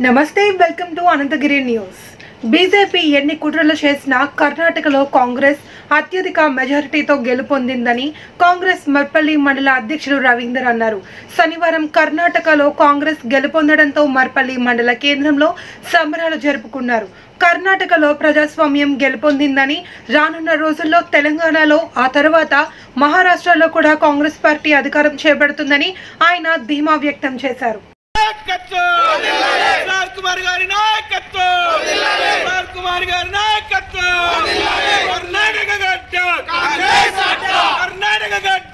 నమస్తే welcome to Ananthagiri news BJP ఎన్ని కుట్రలు చేసినా కర్ణాటకలో కాంగ్రెస్ అత్యధిక మెజారిటీతో గెలుపొందిందని కాంగ్రెస్ మర్పల్లి మండల అధ్యక్షుడు రవీందర్ అన్నారు శనివారం కర్ణాటకలో కాంగ్రెస్ గెలుపొందడంతో మర్పల్లి మండల కేంద్రంలో సంబరాలు జరుపుకున్నారు కర్ణాటకలో ప్రజాస్వామ్యం గెలుపొందిందని రానున్న రోజుల్లో తెలంగాణలో ఆ తర్వాత మహారాష్ట్రలో కూడా కాంగ్రెస్ పార్టీ అధికారం చేపడుతుందని ఆయన ధీమా వ్యక్తం చేశారు నాయకత్వం సార్ కుమార్ గారి నాయకత్వం సార్ కుమార్ గారి నాయకత్వం కర్ణాటక గడ్డ కర్ణాటక గడ్డ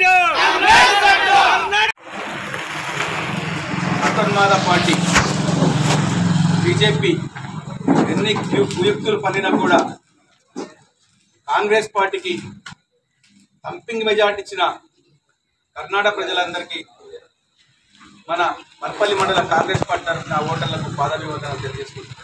అంతర్మాద పార్టీ బీజేపీ ఎన్ని కుయు- కుయుక్తులు పన్నినా కూడా కాంగ్రెస్ పార్టీకి థంపింగ్ మెజార్టీ ఇచ్చిన కర్ణాటక ప్రజలందరికీ మన మర్పల్లి మండల కాంగ్రెస్ పార్టీ తరఫున ఓటర్లకు పాదాభివందనం తెలియజేసుకుంటున్నాం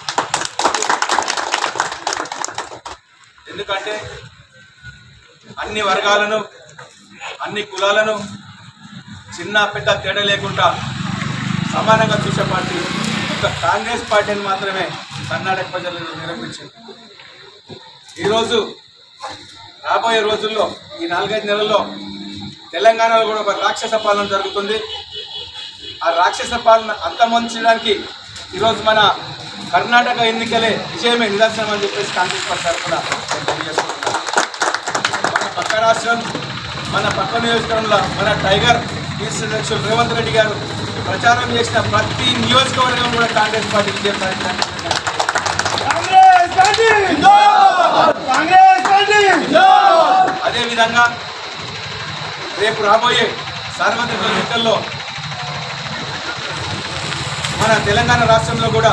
ఎందుకంటే అన్ని వర్గాలను అన్ని కులాలను చిన్న పెద్ద తేడా లేకుండా సమానంగా చూసే పార్టీ ఒక కాంగ్రెస్ పార్టీని మాత్రమే కర్ణాటక ప్రజలు నిరూపించింది ఈరోజు రాబోయే రోజుల్లో ఈ నాలుగైదు నెలల్లో తెలంగాణలో కూడా ఒక రాక్షస పాలన జరుగుతుంది ఆ రాక్షస పాలన అంతమొంచడానికి ఈరోజు మన కర్ణాటక ఎన్నికలే విజయమే నిదర్శనం అని చెప్పేసి కాంగ్రెస్ పార్టీ తరఫున నేను తెలియజేసుకుంటున్నాను మన పక్క రాష్ట్రం మన పక్క నియోజకవర్గంలో మన టైగర్ ఈస్ట్ అధ్యక్షులు రేవంత్ రెడ్డి గారు ప్రచారం చేసిన ప్రతి నియోజకవర్గం కూడా కాంగ్రెస్ పార్టీ విజయం సాధించడానికి కాంగ్రెస్ పార్టీ కాంగ్రెస్ పార్టీ అదేవిధంగా రేపు రాబోయే సార్వత్రిక ఎన్నికల్లో మన తెలంగాణ రాష్ట్రంలో కూడా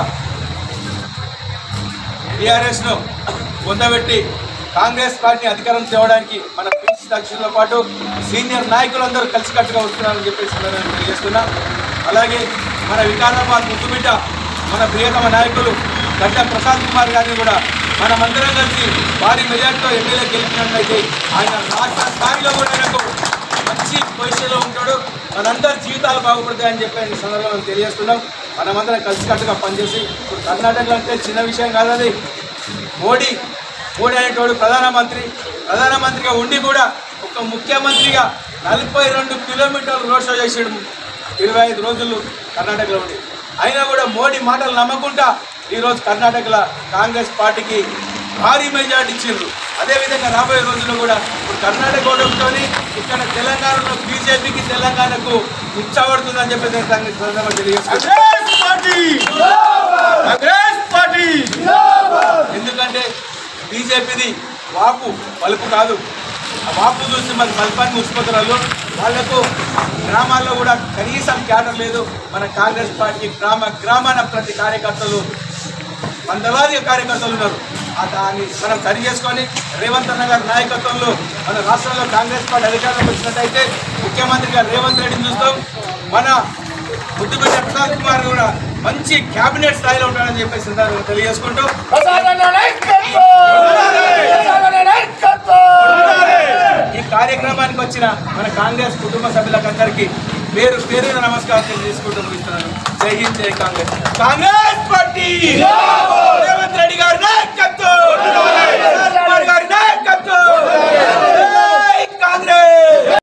టీఆర్ఎస్ను పొందబెట్టి కాంగ్రెస్ పార్టీ అధికారం తేవడానికి మన పిసి అధ్యక్షులతో పాటు సీనియర్ నాయకులందరూ కలిసికట్టుగా వస్తున్నారని చెప్పేసి నేను తెలియజేస్తున్నా అలాగే మన వికారాబాద్ ముద్దుబిడ్డ మన ప్రియతమ నాయకులు గడ్డ ప్రసాద్ కుమార్ గారిని కూడా మనమందరం కలిసి భారీ మెజార్టీతో ఎమ్మెల్యే గెలిచినట్లయితే ఆయన రాష్ట్ర స్థాయిలో కూడా ఆయనకు మంచి పొజిషన్లో ఉంటాడు మనందరి జీవితాలు బాగుపడతాయని చెప్పి ఈ సందర్భంగా తెలియజేస్తున్నాం మనమందరం కలిసికట్టుగా పనిచేసి ఇప్పుడు కర్ణాటకలో అంటే చిన్న విషయం కాదు అది మోడీ మోడీ అనేటోడు ప్రధానమంత్రి ప్రధానమంత్రిగా ఉండి కూడా ఒక ముఖ్యమంత్రిగా నలభై రెండు కిలోమీటర్లు రోడ్ షో చేసాడు ఇరవై ఐదు రోజులు కర్ణాటకలో ఉండి అయినా కూడా మోడీ మాటలు నమ్మకుండా ఈరోజు కర్ణాటకలో కాంగ్రెస్ పార్టీకి భారీ మెజార్టీ ఇచ్చిండ్రు అదేవిధంగా రాబోయే రోజుల్లో కూడా ఇప్పుడు కర్ణాటక ఓటమితోని ఇక్కడ తెలంగాణలో బీజేపీకి తెలంగాణకు ఉచ్చబడుతుందని చెప్పి నేను కాంగ్రెస్ సందర్భంగా తెలియజేస్తున్నాను కాంగ్రెస్ పార్టీ కాంగ్రెస్ పార్టీ ఎందుకంటే బీజేపీది వాపు పలుపు కాదు ఆ వాపు చూసి మన పల్పాన్ని ముచ్చిపోతున్నారు వాళ్లకు గ్రామాల్లో కూడా కనీసం క్యాడర్ లేదు మన కాంగ్రెస్ పార్టీ గ్రామ గ్రామాన ప్రతి కార్యకర్తలు వందలాది కార్యకర్తలు ఉన్నారు ఆ దాన్ని మనం సరి చేసుకొని రేవంత్ అన్న గారి నాయకత్వంలో మన రాష్ట్రంలో కాంగ్రెస్ పార్టీ అధికారంలోకి వచ్చినట్టయితే ముఖ్యమంత్రిగా రేవంత్ రెడ్డిని చూస్తాం మన ముద్దుబిడ్డ ప్రసాద్ కుమార్ కూడా మంచి కేబినెట్ స్థాయిలో ఉంటాడని చెప్పేసి సందర్భంగా తెలియజేసుకుంటూ ఈ కార్యక్రమానికి వచ్చిన మన కాంగ్రెస్ కుటుంబ సభ్యులకందరికీ పేరు పేరున నమస్కారం తెలియజేసుకుంటూ ముగిస్తున్నాను జై హింద్ జై కాంగ్రెస్ కాంగ్రెస్ పార్టీ రేవంత్ రెడ్డి